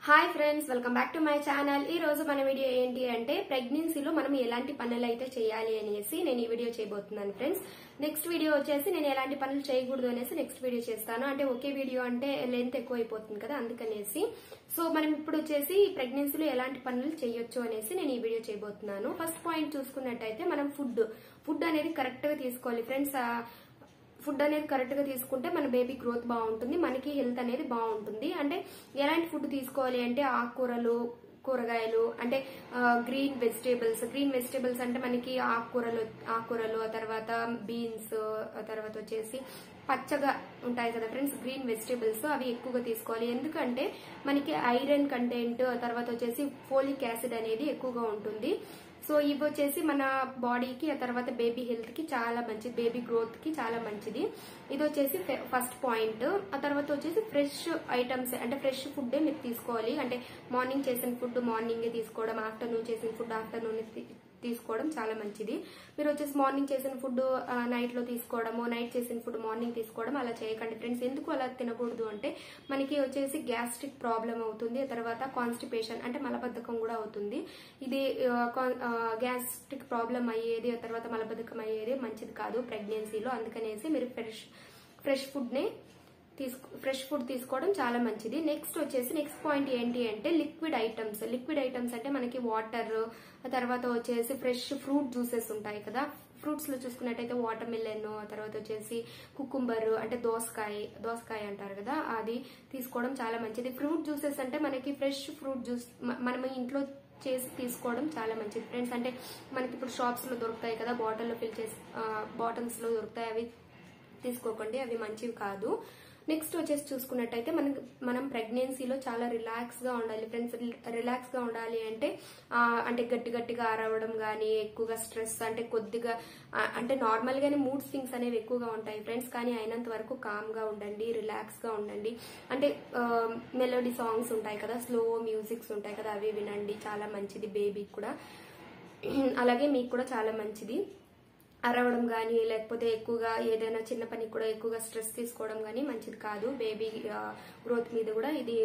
hi friends welcome back to my channel ఈ రోజు మన వీడియో ఏంటి అంటే ప్రెగ్నెన్సీలో మనం ఎలాంటి పనులు అయితే చేయాలి అనేసి నేను ఈ వీడియో చేయబోతున్నాను ఫ్రెండ్స్ నెక్స్ట్ వీడియో వచ్చేసి నేను ఎలాంటి పనులు చేయకూడదు అనేసి నెక్స్ట్ వీడియో చేస్తాను అంటే ఒకే వీడియో అంటే లెంత్ ఎక్కువ అయిపోతుంది కదా అందుకనేసి సో మనం ఇప్పుడు వచ్చేసి ప్రెగ్నెన్సీలో ఎలాంటి పనులు చేయొచ్చు అనేసి నేను ఈ వీడియో చేయబోతున్నాను ఫస్ట్ పాయింట్ చూసుకున్నట్టయితే మనం ఫుడ్ ఫుడ్ అనేది కరెక్ట్ గా తీసుకోవాలి ఫ్రెండ్స్ ఫుడ్ అనేది కరెక్ట్ గా తీసుకుంటే మన బేబీ గ్రోత్ బాగుంటుంది మనకి హెల్త్ అనేది బాగుంటుంది అంటే ఎలాంటి ఫుడ్ తీసుకోవాలి అంటే ఆకుకూరలు కూరగాయలు అంటే గ్రీన్ వెజిటేబుల్స్ గ్రీన్ వెజిటేబుల్స్ అంటే మనకి ఆకుకూరలు ఆకుకూరలు ఆ తర్వాత బీన్స్ ఆ తర్వాత వచ్చేసి పచ్చగా ఉంటాయి కదా ఫ్రెండ్స్ గ్రీన్ వెజిటేబుల్స్ అవి ఎక్కువగా తీసుకోవాలి ఎందుకంటే మనకి ఐరన్ కంటెంట్ ఆ తర్వాత వచ్చేసి ఫోలిక్ యాసిడ్ అనేది ఎక్కువగా ఉంటుంది సో ఇవి వచ్చేసి మన బాడీకి ఆ తర్వాత బేబీ హెల్త్ కి చాలా మంచిది బేబీ గ్రోత్ కి చాలా మంచిది ఇది వచ్చేసి ఫస్ట్ పాయింట్ ఆ తర్వాత వచ్చేసి ఫ్రెష్ ఐటమ్స్ అంటే ఫ్రెష్ ఫుడ్ మీరు తీసుకోవాలి అంటే మార్నింగ్ చేసిన ఫుడ్ మార్నింగే తీసుకోవడం ఆఫ్టర్నూన్ చేసిన ఫుడ్ ఆఫ్టర్నూన్ తీసుకోవడం చాలా మంచిది మీరు వచ్చేసి మార్నింగ్ చేసిన ఫుడ్ నైట్ లో తీసుకోవడము నైట్ చేసిన ఫుడ్ మార్నింగ్ తీసుకోవడం అలా చేయకండి ఫ్రెండ్స్ ఎందుకు అలా తినకూడదు అంటే మనకి వచ్చేసి గ్యాస్ట్రిక్ ప్రాబ్లం అవుతుంది తర్వాత కాన్స్టిపేషన్ అంటే మలబద్ధకం కూడా అవుతుంది ఇది గ్యాస్ట్రిక్ ప్రాబ్లం అయ్యేది ఆ తర్వాత మలబద్ధకం అయ్యేది మంచిది కాదు ప్రెగ్నెన్సీలో అందుకనేసి మీరు ఫ్రెష్ ఫ్రెష్ ఫుడ్ ని తీసుకో ఫ్రెష్ ఫుడ్ తీసుకోవడం చాలా మంచిది నెక్స్ట్ వచ్చేసి నెక్స్ట్ పాయింట్ ఏంటి అంటే లిక్విడ్ ఐటమ్స్ లిక్విడ్ ఐటమ్స్ అంటే మనకి వాటర్ తర్వాత వచ్చేసి ఫ్రెష్ ఫ్రూట్ జ్యూసెస్ ఉంటాయి కదా ఫ్రూట్స్ లో చూసుకున్నట్టయితే వాటర్ మిల్లన్ తర్వాత వచ్చేసి కుకుంబర్ అంటే దోసకాయ దోసకాయ అంటారు కదా అది తీసుకోవడం చాలా మంచిది ఫ్రూట్ జ్యూసెస్ అంటే మనకి ఫ్రెష్ ఫ్రూట్ జ్యూస్ మనం ఇంట్లో చేసి తీసుకోవడం చాలా మంచిది ఫ్రెండ్స్ అంటే మనకి ఇప్పుడు షాప్స్ లో దొరుకుతాయి కదా బాటిల్లో ఫిల్ చేసి బాటిల్స్ లో దొరుకుతాయి అవి తీసుకోకండి అవి మంచివి కాదు నెక్స్ట్ వచ్చేసి చూసుకున్నట్టయితే మనం మనం ప్రెగ్నెన్సీలో చాలా రిలాక్స్ గా ఉండాలి ఫ్రెండ్స్ రిలాక్స్ గా ఉండాలి అంటే అంటే గట్టి గట్టిగా అరవడం కానీ ఎక్కువగా స్ట్రెస్ అంటే కొద్దిగా అంటే నార్మల్ గానే మూడ్ స్వింగ్స్ అనేవి ఎక్కువగా ఉంటాయి ఫ్రెండ్స్ కానీ అయినంత వరకు కామ్ గా ఉండండి రిలాక్స్ గా ఉండండి అంటే మెలోడీ సాంగ్స్ ఉంటాయి కదా స్లో మ్యూజిక్స్ ఉంటాయి కదా అవి వినండి చాలా మంచిది బేబీకి కూడా అలాగే మీకు కూడా చాలా మంచిది అరవడం కానీ లేకపోతే ఎక్కువగా ఏదైనా చిన్న పనికి కూడా ఎక్కువగా స్ట్రెస్ తీసుకోవడం కానీ మంచిది కాదు బేబీ గ్రోత్ మీద కూడా ఇది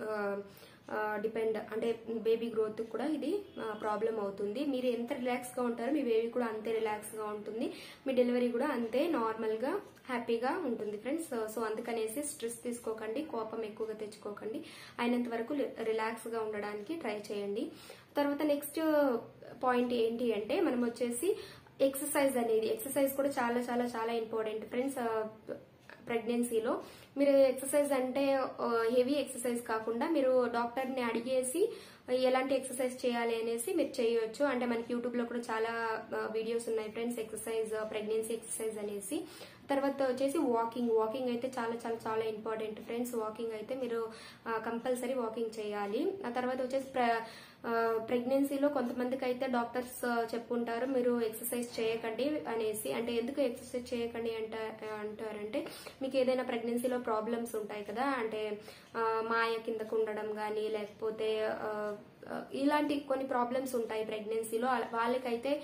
డిపెండ్ అంటే బేబీ గ్రోత్ కూడా ఇది ప్రాబ్లం అవుతుంది మీరు ఎంత రిలాక్స్ గా ఉంటారో మీ బేబీ కూడా అంతే రిలాక్స్ గా ఉంటుంది మీ డెలివరీ కూడా అంతే నార్మల్ గా హ్యాపీగా ఉంటుంది ఫ్రెండ్స్ సో అందుకనేసి స్ట్రెస్ తీసుకోకండి కోపం ఎక్కువగా తెచ్చుకోకండి అయినంత వరకు రిలాక్స్ గా ఉండడానికి ట్రై చేయండి తర్వాత నెక్స్ట్ పాయింట్ ఏంటి అంటే మనం వచ్చేసి ఎక్సర్సైజ్ అనేది ఎక్సర్సైజ్ కూడా చాలా చాలా చాలా ఇంపార్టెంట్ ఫ్రెండ్స్ ప్రెగ్నెన్సీలో మీరు ఎక్సర్సైజ్ అంటే హెవీ ఎక్సర్సైజ్ కాకుండా మీరు డాక్టర్ని అడిగేసి ఎలాంటి ఎక్సర్సైజ్ చేయాలి అనేసి మీరు చేయొచ్చు అంటే మనకి యూట్యూబ్ లో కూడా చాలా వీడియోస్ ఉన్నాయి ఫ్రెండ్స్ ఎక్సర్సైజ్ ప్రెగ్నెన్సీ ఎక్సర్సైజ్ అనేసి తర్వాత వచ్చేసి వాకింగ్ వాకింగ్ అయితే చాలా చాలా చాలా ఇంపార్టెంట్ ఫ్రెండ్స్ వాకింగ్ అయితే మీరు కంపల్సరీ వాకింగ్ చేయాలి ఆ తర్వాత వచ్చేసి ప్రెగ్నెన్సీలో కొంతమందికి అయితే డాక్టర్స్ చెప్పుంటారు మీరు ఎక్సర్సైజ్ చేయకండి అనేసి అంటే ఎందుకు ఎక్సర్సైజ్ చేయకండి అంట అంటారంటే మీకు ఏదైనా ప్రెగ్నెన్సీలో ప్రాబ్లమ్స్ ఉంటాయి కదా అంటే మాయ కిందకు ఉండడం కానీ లేకపోతే ఇలాంటి కొన్ని ప్రాబ్లమ్స్ ఉంటాయి ప్రెగ్నెన్సీలో వాళ్ళకైతే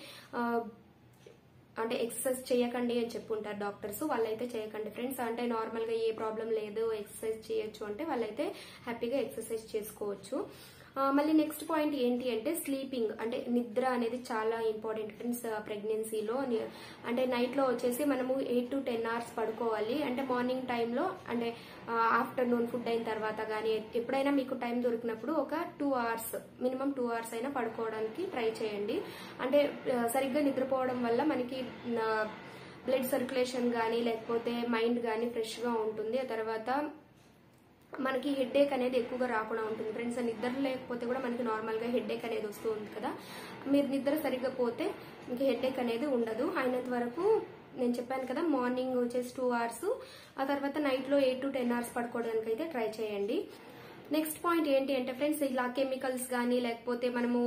అంటే ఎక్సర్సైజ్ చేయకండి అని చెప్పుంటారు డాక్టర్స్ వాళ్ళైతే చేయకండి ఫ్రెండ్స్ అంటే నార్మల్ గా ఏ ప్రాబ్లం లేదు ఎక్సర్సైజ్ చేయొచ్చు అంటే వాళ్ళైతే హ్యాపీగా ఎక్సర్సైజ్ చేసుకోవచ్చు మళ్ళీ నెక్స్ట్ పాయింట్ ఏంటి అంటే స్లీపింగ్ అంటే నిద్ర అనేది చాలా ఇంపార్టెంట్ ఫ్రెండ్స్ ప్రెగ్నెన్సీలో అంటే నైట్ లో వచ్చేసి మనము ఎయిట్ టు టెన్ అవర్స్ పడుకోవాలి అంటే మార్నింగ్ టైంలో అంటే ఆఫ్టర్నూన్ ఫుడ్ అయిన తర్వాత కానీ ఎప్పుడైనా మీకు టైం దొరికినప్పుడు ఒక two hours minimum two hours అయినా పడుకోవడానికి ట్రై చేయండి అంటే సరిగ్గా నిద్రపోవడం వల్ల మనకి బ్లడ్ సర్క్యులేషన్ కానీ లేకపోతే మైండ్ కానీ ఫ్రెష్ గా ఉంటుంది ఆ తర్వాత మనకి హెడ్ఏక్ అనేది ఎక్కువగా రాకుండా ఉంటుంది ఫ్రెండ్స్ నిద్ర లేకపోతే కూడా మనకి నార్మల్ గా హెడ్ఏక్ అనేది వస్తూ ఉంది కదా మీరు నిద్ర సరిగ్గా పోతే మీకు హెడ్ఏక్ అనేది ఉండదు అయినంత వరకు నేను చెప్పాను కదా మార్నింగ్ వచ్చేసి టూ అవర్స్ ఆ తర్వాత నైట్ లో ఎయిట్ టు టెన్ అవర్స్ పడుకోవడానికి అయితే ట్రై చేయండి నెక్స్ట్ పాయింట్ ఏంటి అంటే ఫ్రెండ్స్ ఇలా కెమికల్స్ కానీ లేకపోతే మనము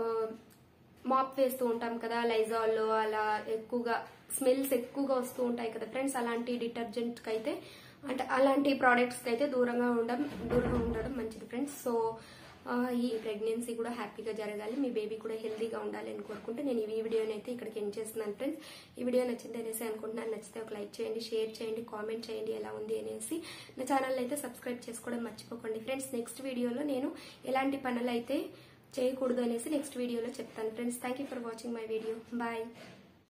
మాప్ వేస్తూ ఉంటాం కదా లైజాల్ అలా ఎక్కువగా స్మెల్స్ ఎక్కువగా వస్తూ ఉంటాయి కదా ఫ్రెండ్స్ అలాంటి డిటర్జెంట్ కి అయితే అంటే అలాంటి ప్రోడక్ట్స్ కి అయితే దూరంగా ఉండడం దూరంగా ఉండడం మంచిది ఫ్రెండ్స్ సో ఆ, ఈ ప్రెగ్నెన్సీ కూడా హ్యాపీగా జరగాలి మీ బేబీ కూడా హెల్తీగా ఉండాలి అని కోరుకుంటూ నేను ఈ వీడియోని అయితే ఇక్కడికి ఎండ్ చేస్తున్నాను ఫ్రెండ్స్ ఈ వీడియో నచ్చింది అనేసి అనుకుంటున్నాను నచ్చితే ఒక లైక్ చేయండి షేర్ చేయండి కామెంట్ చేయండి ఎలా ఉంది అనేసి నా ఛానల్ అయితే సబ్స్క్రైబ్ చేసుకోవడం మర్చిపోకండి ఫ్రెండ్స్ నెక్స్ట్ వీడియోలో నేను ఎలాంటి పనులు అయితే చేయకూడదు అనేసి నెక్స్ట్ వీడియోలో చెప్తాను friends thank you for watching my video bye